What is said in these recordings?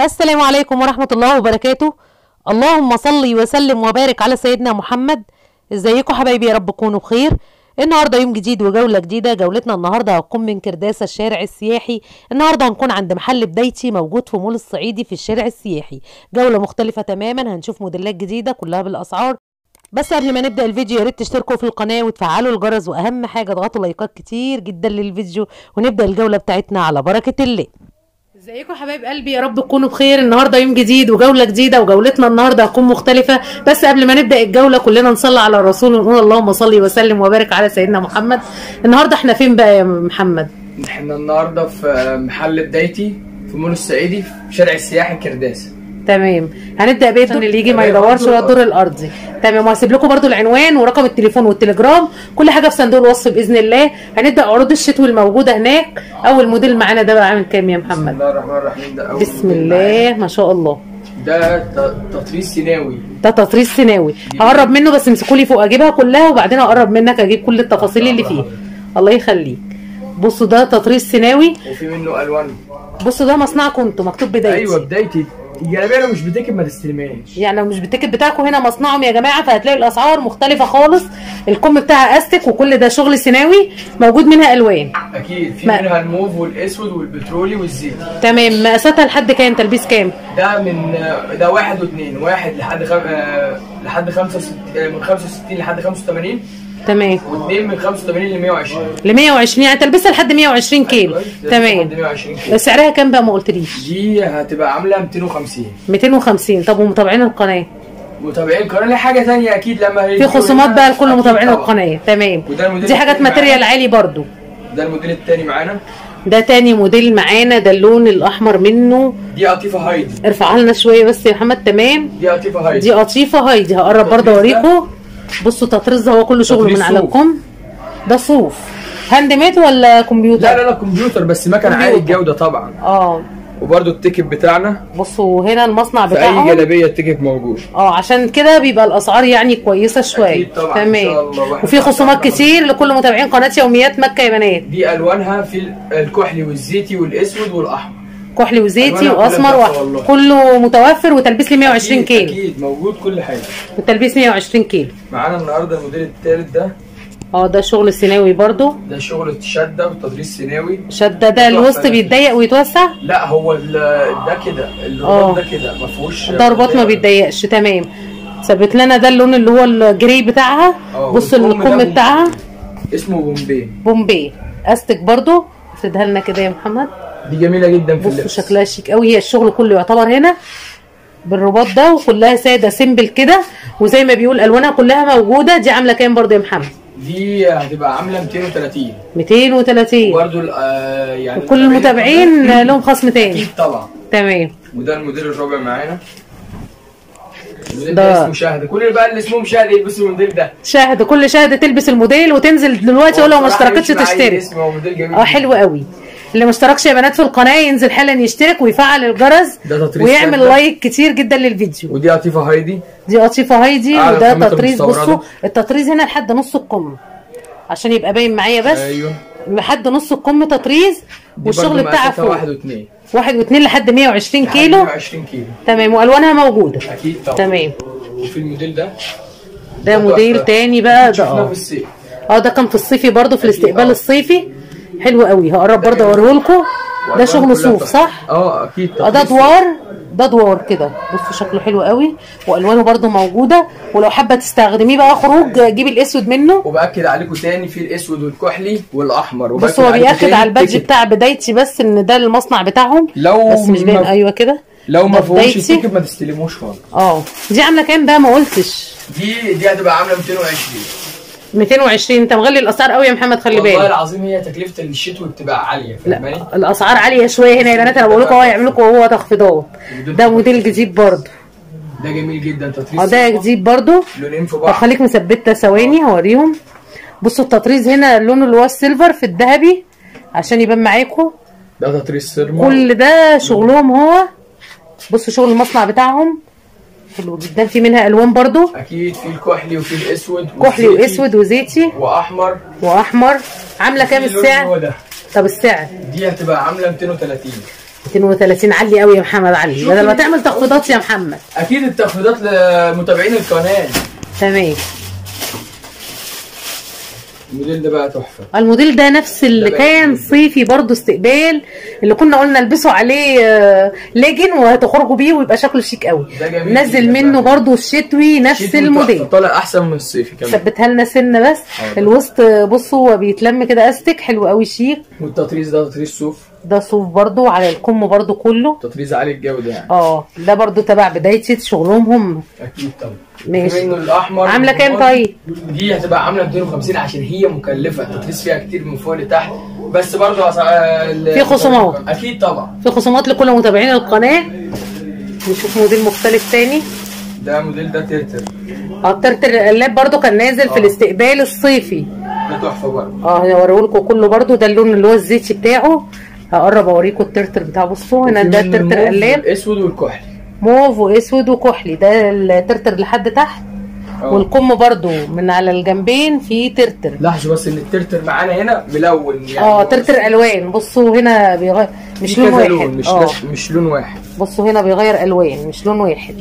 السلام عليكم ورحمة الله وبركاته اللهم صل وسلم وبارك على سيدنا محمد ازيكم حبايبي يا رب تكونوا بخير النهارده يوم جديد وجولة جديدة جولتنا النهارده هتكون من كرداسة الشارع السياحي النهارده هنكون عند محل بدايتي موجود في مول الصعيدي في الشارع السياحي جولة مختلفة تماما هنشوف موديلات جديدة كلها بالأسعار بس قبل ما نبدا الفيديو يا ريت تشتركوا في القناه وتفعلوا الجرس واهم حاجه اضغطوا لايكات كتير جدا للفيديو ونبدا الجوله بتاعتنا على بركه الله ازيكم حبايب قلبي يا رب تكونوا بخير النهارده يوم جديد وجوله جديده وجولتنا النهارده هتكون مختلفه بس قبل ما نبدا الجوله كلنا نصلي على الرسول ونقول اللهم صل وسلم وبارك على سيدنا محمد النهارده احنا فين بقى يا محمد احنا النهارده في محل بدايتي في مول الصعيدي في شارع السياحي كرداسه تمام هنبدا بايه اللي يجي ما يدورش ولا الدور الارضي تمام وهسيب لكم برده العنوان ورقم التليفون والتليجرام كل حاجه في صندوق الوصف باذن الله هنبدا عروض الشتوي الموجوده هناك اول موديل معانا ده بقى عامل كام يا بسم محمد الله الرحمن الرحيم ده أول بسم موديل معايا. الله ما شاء الله ده ت- تطريز سيناوي ده تطريز سيناوي هقرب منه بس امسكوا لي فوق اجيبها كلها وبعدين اقرب منك اجيب كل التفاصيل اللي فيه الله يخليك بصوا ده تطريز سيناوي وفي منه الوان بصوا ده مصنعكم انتوا مكتوب بدايتي ايوه بدايتي الجلابيه لو مش بتكب ما تستلمهاش يعني لو مش بالتيكت بتاعكم هنا مصنعهم يا جماعه فهتلاقوا الاسعار مختلفه خالص الكم بتاعها استك وكل ده شغل سيناوي موجود منها الوان اكيد في ما- منها الموف والاسود والبترولي والزيت تمام مقاساتها لحد كام تلبيس كام ده من ده واحد واثنين واحد لحد خم... آه، لحد 65 آه، من 65 لحد 85 تمام واثنين من 85 ل 120 ل 120 يعني تلبسها لحد 120 كيلو كويس؟ ده تمام لحد 120 كيلو سعرها كام بقى ما قلتليش دي هتبقى عامله 250 250 طب ومتابعين القناه متابعين القناه لها حاجه تانية اكيد لما في هيجوا خصومات هنا بقى لكل أكيد متابعين طبعاً. القناه تمام وده الموديل دي حاجات التاني ماتيريال معانا. عالي برضو ده الموديل التاني معانا ده تاني موديل معانا ده اللون الاحمر منه دي قطيفه هايدي ارفعها لنا شويه بس يا محمد تمام دي قطيفه هايدي دي قطيفه هايدي هقرب برضه التطريز ده؟ اوريكم بصوا تطريز ده هو كله شغل تطريز من على صوف. الكم ده صوف هاند ميد ولا كمبيوتر لا لا لا كمبيوتر بس مكن عالي كمبيوتر. الجوده طبعا اه وبرده التيكت بتاعنا بصوا هنا المصنع في اي بتاعهم جلابيه التيكت موجود اه عشان كده بيبقى الاسعار يعني كويسه شويه أكيد طبعاً، إن شاء تمام الله. واحد وفي خصومات طبعاً. كتير لكل متابعين قناه يوميات مكه يا بنات دي الوانها في ال- الكحلي والزيتي والاسود والاحمر كحلي وزيتي ألوانها كلها واسمر تحفة و... والله. كله متوفر وتلبيس ل 120 أكيد- كيلو اكيد موجود كل حاجه والتلبيس 120 كيلو معانا النهارده الموديل التالت ده اه ده شغل سيناوي برضو ده شغل شده وتدريس سيناوي شده ده الوسط بيتضيق ويتوسع لا هو ال- ده كده آه. الرباط ده كده ما فيهوش ده رباط ما بيتضيقش تمام ثبت لنا ده اللون اللي هو الجري بتاعها اه، بصوا والكم ده الكم بومبي. بتاعها اسمه بومبي بومبي استك برضو افردها لنا كده يا محمد دي جميله جدا في بصوا اللبس شكلها شيك قوي هي الشغل كله يعتبر هنا بالرباط ده وكلها ساده سيمبل كده وزي ما بيقول الوانها كلها موجوده دي عامله كام برضو يا محمد دي هتبقى عامله 230 230 برضه يعني وكل المتابعين لهم خصم تاني اكيد طبعا تمام وده الموديل الرابع معانا الموديل ده- ده اسمه شهد كل اللي بقى اللي اسمهم شهد يلبسوا الموديل ده شاهد كل شاهد تلبس الموديل وتنزل دلوقتي ولو ما بصراحة اشتركتش يمشي مع أي تشترك اسم هو موديل جميل اه حلو قوي اللي ما اشتركش يا بنات في القناه ينزل حالا يشترك ويفعل الجرس ده تطريز ويعمل سادة. لايك كتير جدا للفيديو ودي قطيفه هايدي دي قطيفه هايدي أعلى وده الخامات تطريز المستوردة. بصوا التطريز هنا لحد نص الكم عشان يبقى باين معايا بس ايوه لحد نص الكم تطريز دي والشغل برضه بتاعها مقاساتها فوق واحد واثنين واحد واثنين لحد 120 كيلو 120 كيلو تمام والوانها موجوده اكيد طبعا تمام وفي الموديل ده ده موديل تحفة. تاني بقى ده شفناه في اه الصيف اه ده كان في الصيفي برضه في أكيد الاستقبال اه. الصيفي حلو قوي هقرب برضه اوريه لكم ده وألوان شغل كلها صوف تحفة. صح؟ اه اكيد اه ده تطريز دوار ده دوار كده بصوا شكله حلو قوي والوانه برضو موجوده ولو حابه تستخدميه بقى خروج جيبي الاسود منه وباكد عليكم تاني في الاسود والكحلي والاحمر بص هو عليكم بياكد تاني على البادج التيكت. بتاع بدايتي بس ان ده المصنع بتاعهم لو بس مش باين ما- ايوه كده لو ما ده فيهوش بدايتي. التيكت ما تستلموش خالص اه دي عامله كام بقى ما قلتش دي دي هتبقى عامله 220 220 انت مغلي الاسعار قوي يا محمد خلي والله بالك العظيم هي تكلفه الشتوي بتبقى عاليه فاهماني؟ لا الاسعار عاليه شويه هنا يا بنات انا بقول لكم اهو يعملوا لكم هو تخفيضات ده موديل جديد برضو ده جميل جدا اه تطريز ده جديد برضو لونين في طب بعض خليك مثبتة ثواني هوريهم بصوا التطريز هنا لونه اللي هو السيلفر في الذهبي عشان يبان معاكم ده تطريز سيرما كل ده شغلهم هو بصوا شغل المصنع بتاعهم حلو جدا في منها الوان برضو اكيد في الكحلي وفي الاسود كحلي والزيتي واسود وزيتي واحمر واحمر عامله كام في اللون هو السعر ده طب السعر دي هتبقى عامله 230 230 علي قوي يا محمد علي شوفي. بدل ما تعمل تخفيضات يا محمد اكيد التخفيضات لمتابعين القناه تمام الموديل ده بقى تحفه الموديل ده نفس اللي ده كان بقى- صيفي برضو استقبال اللي كنا قلنا البسوا عليه آه، ليجن وهتخرجوا بيه ويبقى شكله شيك قوي ده جميل نزل جدا منه بقى. برضو الشتوي نفس شيك الموديل وتحفة، طالع احسن من الصيفي كمان ثبتها لنا سنه بس حاضر. الوسط بصوا هو بيتلم كده استك حلو قوي شيك والتطريز ده تطريز صوف ده صوف برضو على الكم برضو كله تطريز عالي الجوده يعني اه ده برضو تبع بدايه شغلهم هم اكيد طبعا ماشي. في منه الاحمر عاملة كام والرمادي. طيب؟ دي هتبقى عامله 250 عشان هي مكلفه التطريز فيها كتير من فوق لتحت بس برضه أسع- ال- في خصومات. اكيد طبعا في خصومات لكل متابعين القناه نشوف موديل مختلف تاني ده موديل ده ترتر اه الترتر القلاب برضو كان نازل في آه. الاستقبال الصيفي ده تحفه برضه اه هوريهولكوا كله برضو ده اللون اللي هو الزيتي بتاعه هقرب اوريكم الترتر بتاعه بصوا هنا وفي ده منه الترتر الموف قلاب والاسود والكحلي موف واسود وكحلي ده الترتر لحد تحت آه. والكم برضو من على الجنبين في ترتر لاحظوا بس ان الترتر معانا هنا ملون يعني اه هو ترتر الوان بصوا هنا بيغير مش في لون كذا واحد لون مش اه لاش- مش لون واحد بصوا هنا بيغير الوان مش لون واحد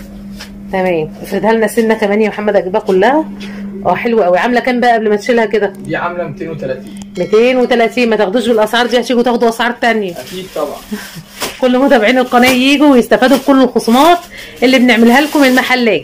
تمام افردها لنا سنه كمان يا محمد اجيبها كلها اه حلوه قوي عامله كام بقى قبل ما تشيلها كده دي عامله 230 230 ما تاخدوش بالاسعار دي هتيجوا تاخدوا اسعار تانية اكيد طبعا كل متابعين القناه يجوا ويستفادوا بكل الخصومات اللي بنعملها لكم المحلات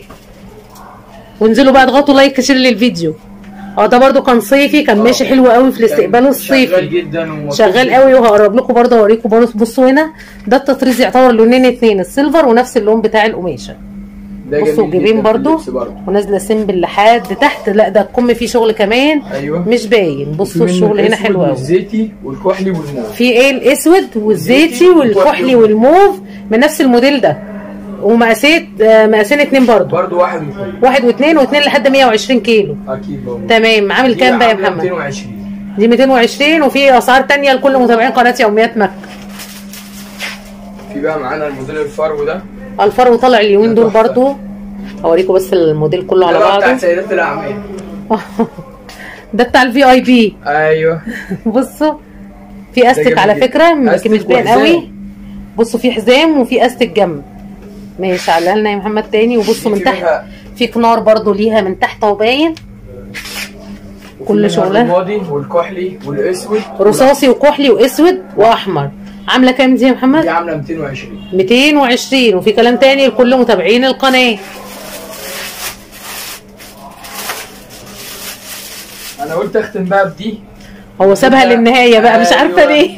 وانزلوا بقى اضغطوا لايك شير للفيديو اه ده برضو كان صيفي كان ماشي حلو قوي في الاستقبال شغال الصيفي جدا ومطلوب شغال جداً. قوي وهقرب لكم برضه اوريكم برضه بصوا هنا ده التطريز يعتبر لونين اتنين السيلفر ونفس اللون بتاع القماشه ده بصوا جميل الجيبين جداً في برضو اللبس برضو ونازله سيمبل لحد تحت لا ده الكم فيه شغل كمان ايوه مش باين في بصوا منه الشغل هنا الأسود حلو قوي والزيتي والكحلي والموف في ايه الاسود والزيتي الزيتي والكحلي والكحلي. والموف من نفس الموديل ده ومقاسات آه، مقاسين اتنين برضه برضو واحد واثنين واحد واثنين واثنين لحد 120 كيلو اكيد برضو تمام عامل دي كام بقى يا عاملة محمد 220 دي 220 وفي اسعار تانية لكل متابعين قناه يوميات مكه في بقى معانا الموديل الفرو ده الفرو طالع اليومين ده دول تحفة. برضو اوريكم بس الموديل كله على ده بقى بتاع بعضه سيدات الاعمال ده بتاع الفي اي بي ايوه بصوا في استك جميل على جدا. فكره يمكن أستك مش باين وحزام. قوي بصوا في حزام وفي استك جنب ماشي علقها لنا يا محمد تاني وبصوا دي من في تحت منها- في كنار برضو ليها من تحت وباين وفي كل منها شغلها. الرمادي والكحلي والاسود رصاصي وكحلي واسود واحمر عامله كام دي يا دي محمد عامله 220 220 وفي كلام تاني لكل متابعين القناه انا قلت اختم بقى بدي هو سابها ده- للنهايه بقى مش عارفه أيوة. ليه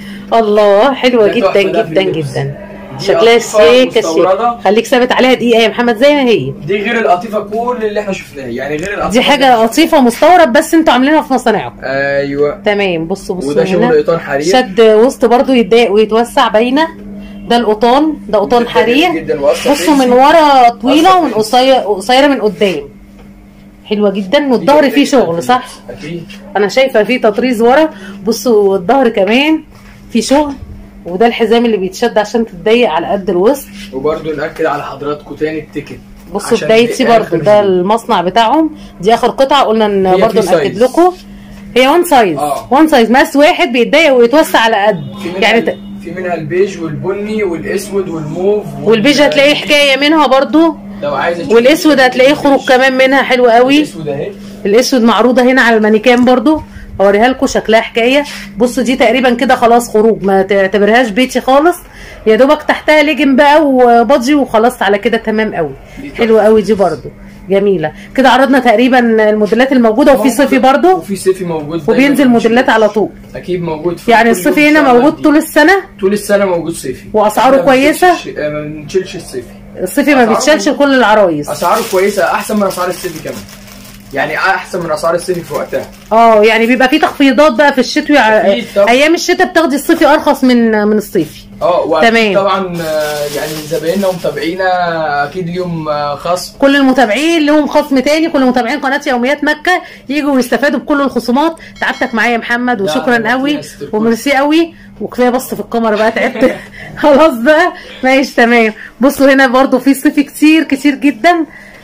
الله حلوه ده جدا تحفة ده في جدا اللبس. جدا دي شكلها قطيفة شيك مستوردة. شيك خليك ثابت عليها دقيقه يا محمد زي ما هي دي غير القطيفه كل اللي احنا شفناها يعني غير القطيفه دي حاجه قطيفه مستورد بس انتوا عاملينها في مصانعكم ايوه تمام بصوا بصوا وده شغل هنا ايطان حرير شد وسط برضو يتضايق ويتوسع باينه ده القطان ده قطان جدا حرير جدا وقصة بصوا من فينسي. ورا طويله قصة ومن فينسي. قصيره قصيره من قدام حلوه جدا دي والظهر جميلة فيه جدا شغل في صح اللبس. اكيد انا شايفه فيه تطريز ورا بصوا الظهر كمان في شغل وده الحزام اللي بيتشد عشان تتضيق على قد الوسط وبرده ناكد على حضراتكم تاني التيكت بصوا عشان بدايتي دي برضو آخر ده فيديو. المصنع بتاعهم دي اخر قطعه قلنا ان هي برضو في ناكد سايز. لكم هي وان سايز آه. وان سايز مقاس واحد بيتضيق ويتوسع على قد في منها يعني ال- ت... في منها البيج والبني والاسود والموف وال- والبيج هتلاقيه حكايه منها برضو لو عايزه تشوفي والاسود هتلاقيه خروج كمان منها حلو قوي الاسود اهي الاسود معروضه هنا على المانيكان برضو اوريها لكم شكلها حكايه بصوا دي تقريبا كده خلاص خروج ما تعتبرهاش بيتي خالص يا دوبك تحتها ليجن بقى وبادجي وخلاص على كده تمام قوي دي تحفة. حلوه قوي دي برضو جميله كده عرضنا تقريبا الموديلات الموجوده وفي صيفي برضو وفي صيفي موجود دايماً وبينزل مش- موديلات على طول اكيد موجود في يعني كل يوم الصيفي هنا إن شاء الله موجود جديد. طول السنه طول السنه موجود صيفي وأسعاره إحنا ما كويسة؟ بنشيلش- آه، ما بنشيلش الصيفي الصيفي ما أسعاره بيتشالش كل العرايس اسعاره كويسه احسن من اسعار الصيفي كمان يعني احسن من اسعار الصيفي في وقتها اه يعني بيبقى في تخفيضات بقى في الشتوي ع- أكيد طبعا. ايام الشتاء بتاخدي الصيفي ارخص من من الصيفي اه وأكيد تمام. طبعا آه، يعني زبايننا ومتابعينا اكيد ليهم آه، خصم كل المتابعين لهم خصم تاني كل متابعين قناه يوميات مكه يجوا ويستفادوا بكل الخصومات تعبتك معايا يا محمد لا، وشكرا لا، قوي يستر كل- وميرسي قوي وكفايه بص في الكاميرا بقى تعبت خلاص بقى ماشي تمام بصوا هنا برضو في صيفي كتير كتير جدا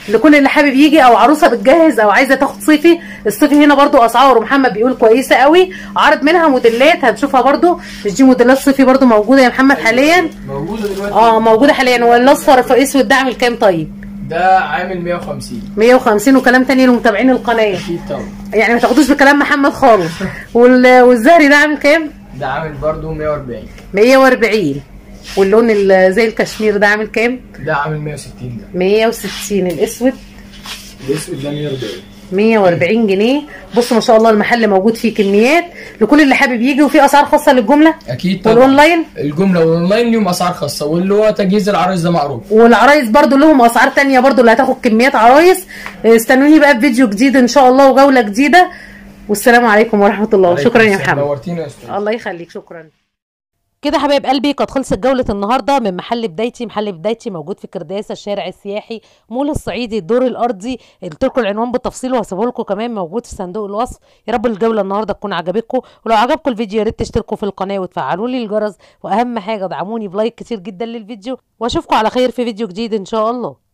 لكل اللي حابب يجي او عروسه بتجهز او عايزه تاخد صيفي الصيفي هنا برضو اسعاره محمد بيقول كويسه قوي عارض منها موديلات هتشوفها برضو مش دي موديلات صيفي برضو موجوده يا محمد حاليا موجوده دلوقتي اه موجوده حاليا والاصفر في اسود ده عامل كام طيب ده عامل 150 150 وكلام تاني لمتابعين القناه اكيد طبعا يعني ما تاخدوش بكلام محمد خالص وال- والزهري ده عامل كام ده عامل برضو 140 140 واللون ال- زي الكشمير ده عامل كام ده عامل 160 ده 160 الاسود الاسود ده 140 140 جنيه بص ما شاء الله المحل موجود فيه كميات لكل اللي حابب يجي وفي اسعار خاصه للجمله اكيد طبعا والاونلاين الجمله والاونلاين ليهم اسعار خاصه واللي هو تجهيز العرايس ده معروف والعرايس برضو لهم اسعار تانية برضو اللي هتاخد كميات عرايس استنوني بقى في فيديو جديد ان شاء الله وجوله جديده والسلام عليكم ورحمه الله شكرا يا محمد نورتينا يا استاذ الله يخليك شكرا كده حبايب قلبي قد خلصت جولة النهاردة من محل بدايتي محل بدايتي موجود في كرداسة الشارع السياحي مول الصعيدي الدور الأرضي قلت لكم العنوان بالتفصيل وهسيبه لكم كمان موجود في صندوق الوصف يا رب الجولة النهاردة تكون عجبتكم ولو عجبكم الفيديو يا ريت تشتركوا في القناة وتفعلوا لي الجرس وأهم حاجة ادعموني بلايك كتير جدا للفيديو وأشوفكم على خير في فيديو جديد إن شاء الله